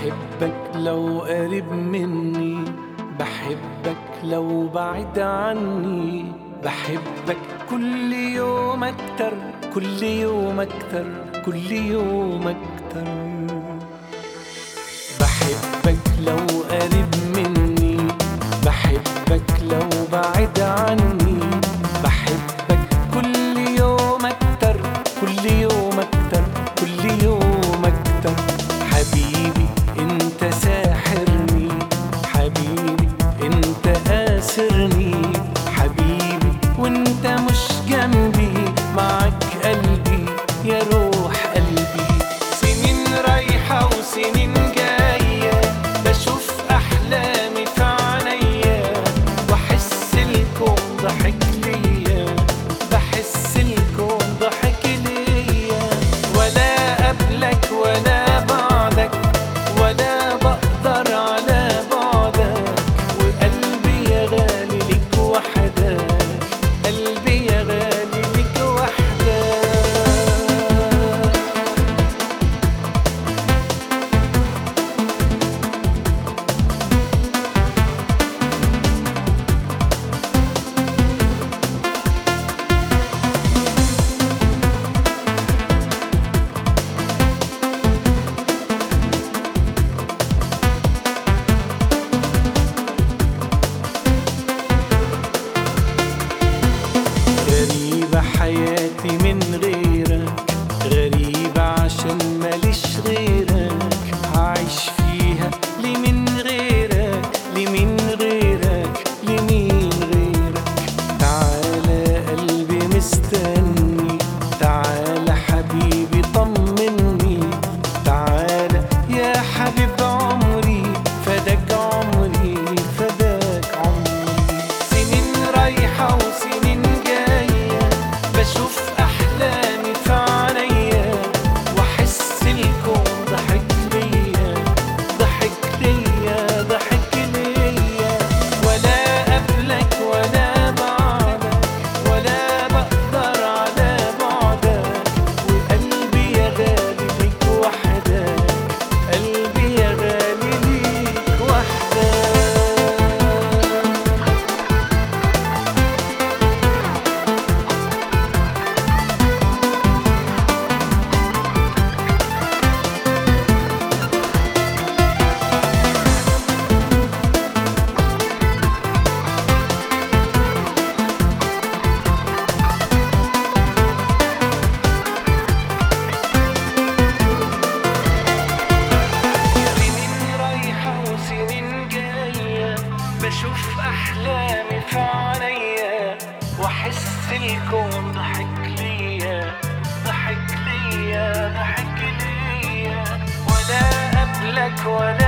بحبك لو قريب مني بحبك لو بعيد عني بحبك كل يوم اكتر كل يوم اكتر كل يوم اكتر بحبك لو قريب مني بحبك لو بعيد عني بحبك كل يوم اكتر كل يوم اكتر كل يوم اكتر حبيبي انت ساحرني حبيبي انت اسرني حبيبي وانت مش جنبي معك قلبي يا روح قلبي سنين رايحة وسنين جاية بشوف أحلامي في عينيا وأحس الكون ضحك ليا بحس الكون ضحك ليا ولا قبلك ولا بعدك ولا بقدر على بعدك وقلبي يا غالي ليك وحدك قلبي يا غالي ليك وحدك غريبة حياتي من غيرك غريبة عشان ماليش غيرك هعيش فيها ليه من غيرك ليه من غيرك ليه من غيرك تعالى قلبي مستني تعالى حبيبي طمني تعالى يا حبيب عمري فداك عمري فداك عمري سنين رايحة وسنين جاية بشوف أحلامي في عينيا وأحس الكون ضحك ليا ضحك ليا ضحك ليا ولا قبلك ولا بعدك ولا بقدر على بعدك وقلبي يا غالي ليك وحدك قلبي يا غالي ليك وحدك سنين رايحة وسنين جاية بشوف أحلامي في عينيا وأحس الكون ضحك ليا ضحك ليا ضحك ليا ولا قبلك ولا